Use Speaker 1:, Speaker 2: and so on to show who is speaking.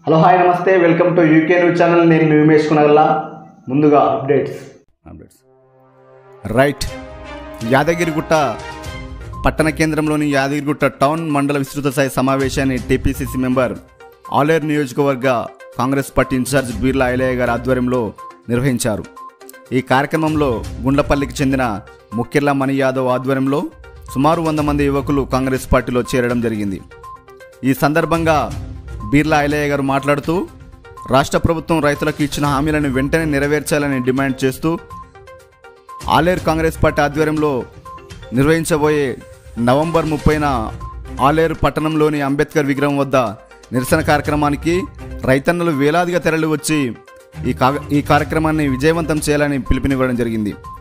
Speaker 1: hello hi నమస్తే welcome to UK news channel నేను మీ ఉమేష్ కునగల్లా ముందుగా అప్డేట్స్
Speaker 2: అప్డేట్స్ రైట్ యాదగిరిగుట్ట పట్టణ కేంద్రంలోని యాదగిరిగుట్ట టౌన్ మండల విస్తృత స్థాయి సమావేశాన్ని టీపీసీసీ మెంబర్ ఆలేరు నియోజకవర్గ కాంగ్రెస్ పార్టీ ఇన్ఛార్జ్ బీర్లా ఐలయ్య గారి ఆధ్వర్యంలో నిర్వహించారు ఈ కార్యక్రమంలో గుండ్లపల్లికి చెందిన ముఖ్యర్ల మణి యాదవ్ ఆధ్వర్యంలో సుమారు వంద మంది యువకులు కాంగ్రెస్ పార్టీలో చేరడం జరిగింది ఈ సందర్భంగా బీర్లా ఐలయ్య గారు మాట్లాడుతూ రాష్ట్ర ప్రభుత్వం రైతులకు ఇచ్చిన హామీలను వెంటనే నెరవేర్చాలని డిమాండ్ చేస్తూ ఆలేరు కాంగ్రెస్ పార్టీ ఆధ్వర్యంలో నిర్వహించబోయే నవంబర్ ముప్పైన ఆలేరు పట్టణంలోని అంబేద్కర్ విగ్రహం వద్ద నిరసన కార్యక్రమానికి రైతన్నలు వేలాదిగా తరలి వచ్చి ఈ కా ఈ కార్యక్రమాన్ని విజయవంతం చేయాలని పిలుపునివ్వడం జరిగింది